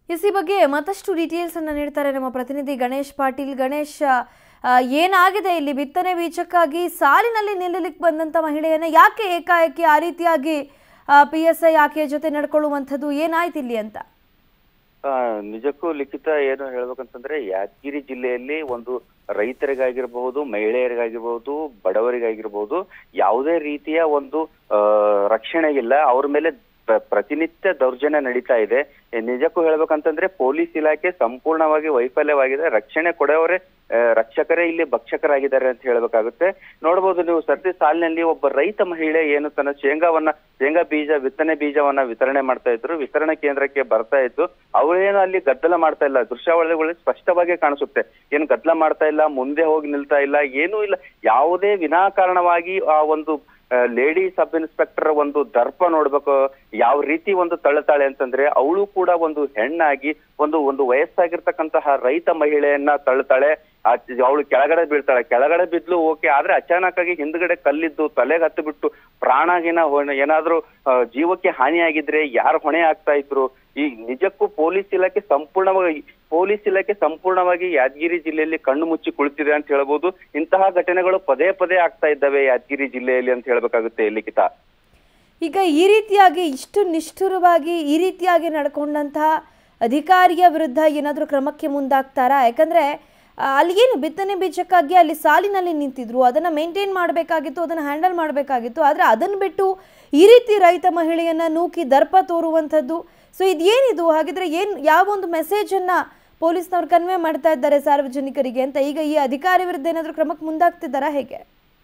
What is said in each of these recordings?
S ಈ ಬಗ್ಗೆ ಮತ್ತಷ್ಟು ಡೀಟೇಲ್ಸ್ ಅನ್ನ ನೀಡ್ತಾರೆ ನಮ್ಮ ಪ್ರತಿನಿಧಿ ಗಣೇಶ್ ಪಾಟೀಲ್ ಗಣೇಶ್ ಆ, ಏನಾಗಿದೆ ಇಲ್ಲಿ ಬಿತ್ತನೆ ಬೀಜಕ್ಕಾಗಿ ಸಾಲಿನಲ್ಲಿ ನಿಲ್ಲಲಿಕ್ಕೆ ಬಂದಂತ ಮಹಿಳೆಯನ್ನ ಯಾಕೆ ಏಕಾಏಕಿ ಆ ರೀತಿಯಾಗಿ ಪಿ ಎಸ್ ಐ ಆಕೆಯ ಜೊತೆ ನಡ್ಕೊಳ್ಳುವಂಥದ್ದು ಏನಾಯ್ತು ಇಲ್ಲಿ ಅಂತ ಆ, ನಿಜಕ್ಕೂ ಲಿಖಿತ ಏನು ಹೇಳ್ಬೇಕಂತಂದ್ರೆ ಯಾದಗಿರಿ ಜಿಲ್ಲೆಯಲ್ಲಿ ಒಂದು ರೈತರಿಗಾಗಿರ್ಬಹುದು ಮಹಿಳೆಯರಿಗಾಗಿರ್ಬಹುದು ಬಡವರಿಗಾಗಿರ್ಬಹುದು ಯಾವುದೇ ರೀತಿಯ ಒಂದು ಆ, ರಕ್ಷಣೆ ಇಲ್ಲ ಅವ್ರ ಮೇಲೆ ಪ್ರ- ಪ್ರತಿನಿತ್ಯ ದೌರ್ಜನ್ಯ ನಡೀತಾ ಇದೆ ಏ, ನಿಜಕ್ಕೂ ಹೇಳ್ಬೇಕಂತಂದ್ರೆ ಪೊಲೀಸ್ ಇಲಾಖೆ ಸಂಪೂರ್ಣವಾಗಿ ವೈಫಲ್ಯವಾಗಿದೆ ರಕ್ಷಣೆ ಕೊಡೋವರೇ ಆ, ರಕ್ಷಕರೇ ಇಲ್ಲಿ ಭಕ್ಷಕರಾಗಿದ್ದಾರೆ ಅಂತ ಹೇಳ್ಬೇಕಾಗುತ್ತೆ ನೋಡ್ಬೋದು ನೀವು ಸದ್ಯ ಸಾಲಿನಲ್ಲಿ ಒಬ್ಬ ರೈತ ಮಹಿಳೆ ಏನು ತನ್ನ ಶೇಂಗಾವನ್ನ ಶೇಂಗಾ ಬೀಜ ಬಿತ್ತನೆ ಬೀಜವನ್ನ ವಿತರಣೆ ಮಾಡ್ತಾ ಇದ್ರು ವಿತರಣಾ ಕೇಂದ್ರಕ್ಕೆ ಬರ್ತಾ ಇದ್ದು ಅವಳೇನು ಅಲ್ಲಿ ಗದ್ದಲ ಮಾಡ್ತಾ ಇಲ್ಲ ದೃಶ್ಯಾವಳಿಗಳಲ್ಲಿ ಸ್ಪಷ್ಟವಾಗಿ ಕಾಣಿಸುತ್ತೆ ಏನು ಗದ್ದಲ ಮಾಡ್ತಾ ಇಲ್ಲ ಮುಂದೆ ಹೋಗಿ ನಿಲ್ತಾ ಇಲ್ಲ ಏನೂ ಇಲ್ಲ ಯಾವುದೇ ವಿನಾಕಾರಣವಾಗಿ ಆ ಒಂದು ಲೇಡಿ ಸಬ್ ಇನ್ಸ್ಪೆಕ್ಟರ್ ಒಂದು ದರ್ಪ ನೋಡ್ಬೇಕು ಯಾವ ರೀತಿ ಒಂದು ತಳ್ಳುತ್ತಾಳೆ ಅಂತಂದ್ರೆ ಅವಳು ಕೂಡ ಒಂದು ಹೆಣ್ಣಾಗಿ ಒಂದು ಒಂದು ವಯಸ್ಸಾಗಿರ್ತಕ್ಕಂತಹ ರೈತ ಮಹಿಳೆಯನ್ನ ತಳ್ಳುತ್ತಾಳೆ ಅವಳು ಕೆಳಗಡೆ ಬೀಳ್ತಾಳೆ ಕೆಳಗಡೆ ಬಿದ್ಲು ಓಕೆ ಆದ್ರೆ ಅಚಾನಕ್ ಆಗಿ ಹಿಂದ್ಗಡೆ ಕಲ್ಲಿದ್ದು ತಲೆಗೆ ಹತ್ತು ಬಿಟ್ಟು ಪ್ರಾಣಗಿನ ಹೊಣೆ- ಏನಾದ್ರೂ ಆ, ಜೀವಕ್ಕೆ ಹಾನಿಯಾಗಿದ್ರೆ ಯಾರು ಹೊಣೆ ಆಗ್ತಾ ಇದ್ರು ಈ ನಿಜಕ್ಕೂ ಪೊಲೀಸ್ ಇಲಾಖೆ ಸಂಪೂರ್ಣವಾಗಿ ಪೊಲೀಸ್ ಇಲಾಖೆ ಸಂಪೂರ್ಣವಾಗಿ ಯಾದಗಿರಿ ಜಿಲ್ಲೆಯಲ್ಲಿ ಕಣ್ಣು ಮುಚ್ಚಿ ಕುಳಿತಿದೆ ಅಂತ ಹೇಳ್ಬೋದು ಇಂತಹ ಘಟನೆಗಳು ಪದೇ ಪದೇ ಆಗ್ತಾ ಇದ್ದಾವೆ ಯಾದಗಿರಿ ಜಿಲ್ಲೆಯಲ್ಲಿ ಅಂತ ಹೇಳ್ಬೇಕಾಗುತ್ತೆ ಲಿಖಿತ ಈಗ ಈ ರೀತಿಯಾಗಿ ಇಷ್ಟು ನಿಷ್ಠುರವಾಗಿ ಈ ರೀತಿಯಾಗಿ ನಡ್ಕೊಂಡಂತಹ ಅಧಿಕಾರಿಯ ವಿರುದ್ಧ ಏನಾದರೂ ಕ್ರಮಕ್ಕೆ ಮುಂದಾಗ್ತಾರಾ ಯಾಕಂದ್ರೆ ಆ, ಅಲ್ಲಿ ಏನು ಬಿತ್ತನೆ ಬೀಜಕ್ಕಾಗಿ ಅಲ್ಲಿ ಸಾಲಿನಲ್ಲಿ ನಿಂತಿದ್ರು ಅದನ್ನು ಮೇಂಟೈನ್ ಮಾಡಬೇಕಾಗಿತ್ತು ಅದನ್ನು ಹ್ಯಾಂಡಲ್ ಮಾಡಬೇಕಾಗಿತ್ತು ಆದರೆ ಅದನ್ನು ಬಿಟ್ಟು ಈ ರೀತಿ ರೈತ ಮಹಿಳೆಯನ್ನ ನೂಕಿ ದರ್ಪ ತೋರುವಂಥದ್ದು ಸೊ ಇದೇನಿದು ಹಾಗಿದ್ರೆ ಏನು ಯಾವ ಒಂದು ಮೆಸೇಜನ್ನು ಪೊಲೀಸ್ನವ್ರು ಕನ್ವೆ ಮಾಡ್ತಾ ಇದ್ದಾರೆ ಸಾರ್ವಜನಿಕರಿಗೆ ಅಂತ ಈಗ ಈ ಅಧಿಕಾರಿ ವಿರುದ್ಧ ಏನಾದರೂ ಕ್ರಮಕ್ಕೆ ಮುಂದಾಗ್ತಿದ್ದಾರಾ ಹೇಗೆ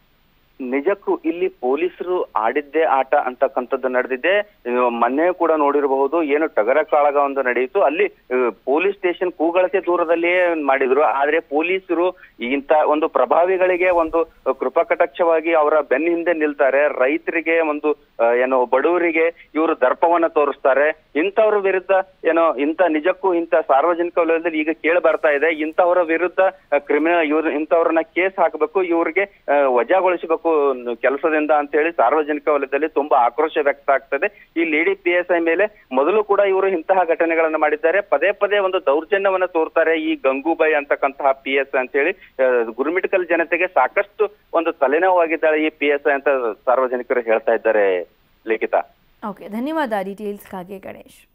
ನಿಜಕ್ಕೂ ಇಲ್ಲಿ ಪೊಲೀಸರು ಆಡಿದ್ದೇ ಆಟ ಅಂತಕ್ಕಂಥದ್ದು ನಡೆದಿದೆ ಇದು ಮೊನ್ನೆ ಕೂಡ ನೋಡಿರಬಹುದು ಏನು ಟಗರ ಕಾಳಗ ಒಂದು ನಡೆಯಿತು ಅಲ್ಲಿ ಪೊಲೀಸ್ ಸ್ಟೇಷನ್ ಕೂಗಳತೆ ದೂರದಲ್ಲಿಯೇ ಮಾಡಿದ್ರು ಆದ್ರೆ ಪೊಲೀಸರು ಇಂತ ಒಂದು ಪ್ರಭಾವಿಗಳಿಗೆ ಒಂದು ಕೃಪಾ ಕಟಾಕ್ಷವಾಗಿ ಅವರ ಬೆನ್ನ ಹಿಂದೆ ನಿಲ್ತಾರೆ ರೈತರಿಗೆ ಒಂದು ಆ, ಏನು ಬಡವರಿಗೆ ಇವರು ದರ್ಪವನ್ನ ತೋರಿಸ್ತಾರೆ ಇಂಥವ್ರ ವಿರುದ್ಧ ಏನೋ ಇಂಥ ನಿಜಕ್ಕೂ ಇಂಥ ಸಾರ್ವಜನಿಕ ವಲಯದಲ್ಲಿ ಈಗ ಕೇಳಿ ಬರ್ತಾ ಇದೆ ಇಂಥವರ ವಿರುದ್ಧ ಕ್ರಿಮಿನಲ್ ಇವ್ರ ಇಂಥವ್ರನ್ನ ಕೇಸ್ ಹಾಕಬೇಕು ಇವ್ರಿಗೆ ಆ, ವಜಾಗೊಳಿಸಬೇಕು ಕೆಲಸದಿಂದ ಅಂತ ಹೇಳಿ ಸಾರ್ವಜನಿಕ ವಲಯದಲ್ಲಿ ತುಂಬಾ ಆಕ್ರೋಶ ವ್ಯಕ್ತ ಆಗ್ತದೆ ಈ ಲೇಡಿ ಪಿ ಎಸ್ ಐ ಮೇಲೆ ಮೊದಲು ಕೂಡ ಇವರು ಇಂತಹ ಘಟನೆಗಳನ್ನ ಮಾಡಿದ್ದಾರೆ ಪದೇ ಪದೇ ಒಂದು ದೌರ್ಜನ್ಯವನ್ನ ತೋರ್ತಾರೆ ಈ ಗಂಗೂಬಾಯಿ ಅಂತಕ್ಕಂತಹ ಪಿ ಎಸ್ ಅಂತ ಹೇಳಿ ಆ, ಗುರುಮಿಟ್ಕಲ್ ಜನತೆಗೆ ಸಾಕಷ್ಟು ಒಂದು ತಲೆನೋವಾಗಿದ್ದಾಳೆ ಈ ಪಿ ಎಸ್ ಐ ಅಂತ ಸಾರ್ವಜನಿಕರು ಹೇಳ್ತಾ ಇದ್ದಾರೆ ಲಿಖಿತ ಓಕೆ ಧನ್ಯವಾದ ಡೀಟೇಲ್ಸ್ಗಾಗಿ ಗಣೇಶ್